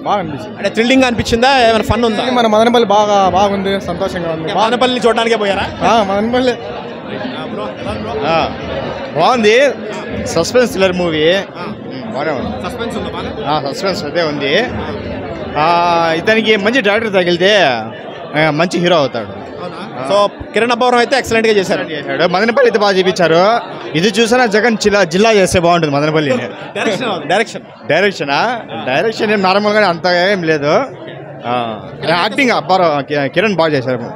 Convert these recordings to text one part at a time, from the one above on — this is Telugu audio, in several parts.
బాగా అనిపించింది అంటే థ్రిల్లింగ్ అనిపించిందా ఏమైనా ఫన్ ఉందా మన మదనపల్లి బాగా బాగుంది సంతోషంగా ఉంది బాగా వానపల్లిని చూడడానికే పోయారా ఆ, మదనపల్లి ఆ, బాగుంది సస్పెన్స్ థ్రిల్లర్ మూవీ బాగానే ఉంది సస్పెన్స్ ఉందా బాగా ఆ, సస్పెన్స్ అదే ఉంది ఆ, ఇతనికి మంచి డైరెక్టర్ తగిలితే ఆ, మంచి హీరో అవుతాడు సో కిరణ్ అబ్బవరం అయితే ఎక్సలెంట్ గా చేశారు చేశాడు మదనపల్లి అయితే బాగా చూపించారు ఇది చూసినా జగన్ జిల్లా జిల్లా చేస్తే బాగుంటుంది మదనపల్లిని డైరెక్షన్ డైరెక్షన్ డైరెక్షనా డైరెక్షన్ ఏం నార్మల్గా అంతగా ఏం లేదు ఆ, యాక్టింగ్ అబ్బారు కిరణ్ బాగా చేశారు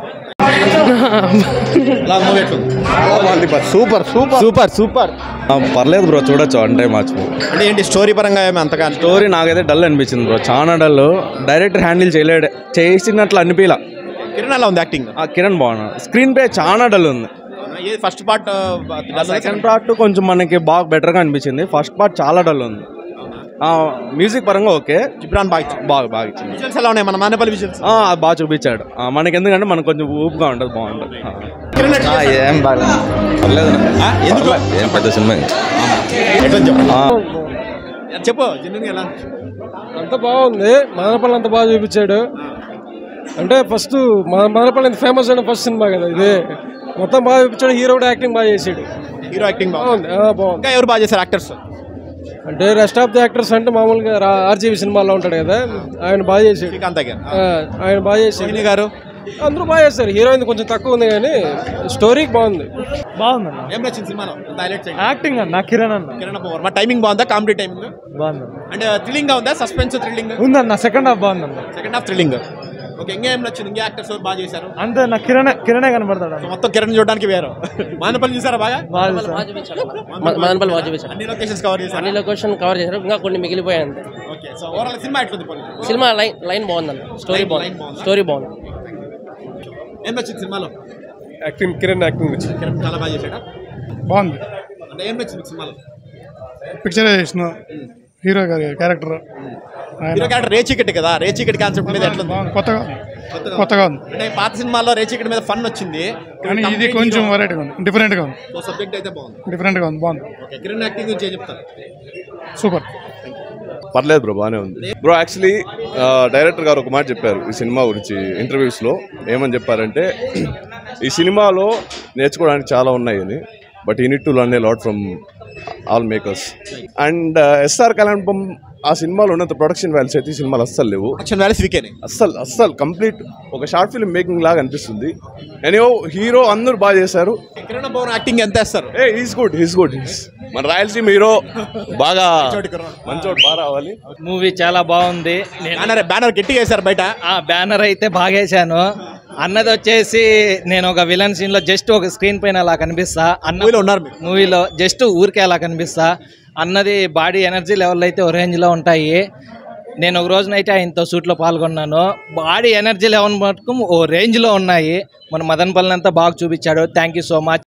సూపర్ సూపర్ సూపర్ సూపర్ పర్లేదు బ్రో చూడొచ్చు వన్ టైం మ్యాచ్ అంటే ఏంటి స్టోరీ పరంగా ఏమి అంతగా స్టోరీ నాకైతే డల్ అనిపించింది బ్రో చాలా డల్ డైరెక్టర్ హ్యాండిల్ చేయలేడు చేసినట్లు అనిపించలా కిరణ్ అలా ఉంది యాక్టింగ్ ఆ కిరణ్ బాగున్నాడు స్క్రీన్ ప్లే చాలా డల్ ఉంది ఇది ఫస్ట్ పార్ట్ సెకండ్ పార్ట్ కొంచెం మనకి బాగా బెటర్గా అనిపించింది ఫస్ట్ పార్ట్ చాలా డల్ ఉంది మ్యూజిక్ పరంగా ఓకే జిబ్రాన్ బాగా ఇచ్చాడు. బాగా బాగా ఇచ్చింది విజువల్స్ ఎలా ఉన్నాయి మన మానేపల్లి విజువల్స్ ఆ, అది బాగా చూపించాడు ఆ, మనకి ఎందుకంటే మనకు కొంచెం ఊపుగా ఉంటుంది బాగుంటుంది ఆ. కిరణ్ ఎట్లా చేశాడు? ఏం బాగలేదు పర్లేదు ఆ, ఎందుకు పర్లేదు. ఏం పెద్ద సినిమా ఎట్లా చెప్పు చెప్పు జెన్యున్ ఎలా అంత బాగుంది మదనపల్లి అంత బాగా చూపించాడు అంటే ఫస్ట్ మన మదనపల్లి అంత ఫేమస్ అయిన ఫస్ట్ సినిమా కదా ఇది మొత్తం బాగా చూపించాడు హీరో కూడా యాక్టింగ్ బాగా చేసాడు హీరో యాక్టింగ్ బాగుంది బాగుంది ఆ, బాగుంది ఇంకా ఎవరు బాగా చేశారు యాక్టర్స్ అంటే రెస్ట్ ఆఫ్ ది యాక్టర్స్ అంటే మామూలుగా ఆర్జీవి సినిమాలో ఉంటాడు కదా ఆయన బాగా చేసాడు శ్రీకాంత్ దగ్గర ఆ, ఆయన బాగా చేసాడు రోహిణి గారు అందరూ బాగా చేస్తారు హీరోయిన్ కొంచెం తక్కువ ఉంది కానీ స్టోరీకి బాగుంది బాగుందన్న ఏం నచ్చింది సినిమాలో హైలైట్ చేయండి యాక్టింగ్ అన్న కిరణ్ అన్న కిరణ్ అబ్బవరం మా టైమింగ్ బాగుందా కామెడీ టైమింగ్ బాగుందన్న అంటే థ్రిల్లింగ్ గా ఉందా సస్పెన్స్ థ్రిల్లింగ్ ఉందన్న సెకండ్ హాఫ్ బాగుందన్న సెకండ్ హాఫ్ థ్రిల్లింగ్ ఓకే ఇంకా ఏం నచ్చింది ఇంకా యాక్టర్స్ బాగా చేశారు అంతే నా కిరణ్ కిరణే కనబడతాడు సో మొత్తం కిరణ్ చూడడానికి వేరు మానపల్లి చూసారా బాగా బాగా మదనపల్లి బాగా చూపించారు అన్ని లొకేషన్స్ కవర్ చేశారు అన్ని లొకేషన్ కవర్ చేశారు ఇంకా కొన్ని మిగిలిపోయాయి అంతే ఓకే సో ఓవరాల్ సినిమా ఎట్లుంది పోనీ? సినిమా లైన్ లైన్ బాగుందండి స్టోరీ Line- line బాగుంది బాగుందా? స్టోరీ బాగుంది ఏం నచ్చింది సినిమాలో యాక్టింగ్ కిరణ్ యాక్టింగ్ వచ్చింది కిరణ్ చాలా బాగా చేశాడా బాగుంది అంటే ఏం నచ్చింది సినిమాలో పిక్చరైజేషన్ హీరో గారి క్యారెక్టర్ హీరో క్యారెక్టర్ రేచీకటి కదా రేచీకటి కాన్సెప్ట్ మీద ఎట్లుంది బాగుంది కొత్తగా కొత్తగా కొత్తగా ఉంది అంటే పాత సినిమాలో రేచీకటి మీద ఫన్ వచ్చింది కానీ ఇది కొంచెం వెరైటీగా ఉంది డిఫరెంట్గా ఉంది సబ్జెక్ట్ అయితే బాగుంది డిఫరెంట్గా ఉంది బాగుంది ఓకే కిరణ్ యాక్టింగ్ గురించి ఏం చెప్తారు సూపర్ పర్లేదు బ్రో బాగానే ఉంది బ్రో యాక్చువల్లీ డైరెక్టర్ గారు ఒక మాట చెప్పారు ఈ సినిమా గురించి ఇంటర్వ్యూస్లో ఏమని చెప్పారంటే ఈ సినిమాలో నేర్చుకోవడానికి చాలా ఉన్నాయని but unit to learn a lot from all makers and SR కళ్యాణ్పం ఆ సినిమాలో ఉన్నంత ప్రొడక్షన్ వాల్యూస్ అయితే ఈ సినిమాలు అస్సలు లేవు యాక్షన్ వాల్యూస్ వీకేనే అస్సలు అస్సలు కంప్లీట్ ఒక షార్ట్ ఫిల్మ్ మేకింగ్ లాగా అనిపిస్తుంది ఎనో హీరో అందరూ బాగా చేశారు కిరణ్ భవన్ యాక్టింగ్ ఎంత వేస్తారు ఏ he's good he's good he's మన రాయలసీమ హీరో బాగా మంచోడు బాగా రావాలి మూవీ చాలా బాగుంది బ్యానర్ బ్యానర్ గట్టిగా వేశారు బయట ఆ బ్యానర్ అయితే బాగేశాను అన్నది వచ్చేసి నేను ఒక విలన్ సీన్ లో జస్ట్ ఒక స్క్రీన్ పైన అలా కనిపిస్తా అన్న మూవీలో ఉన్నారు మీరు మూవీలో జస్ట్ ఊరికే అలా కనిపిస్తా అన్నది బాడీ ఎనర్జీ లెవెల్ అయితే ఓ రేంజ్లో ఉంటాయి నేను ఒక రోజునైతే ఆయనతో షూట్లో పాల్గొన్నాను బాడీ ఎనర్జీ లెవెల్ మటుకు ఓ రేంజ్లో ఉన్నాయి మన మదనపల్లి అంతా బాగా చూపించాడు థ్యాంక్ యూ సో మచ్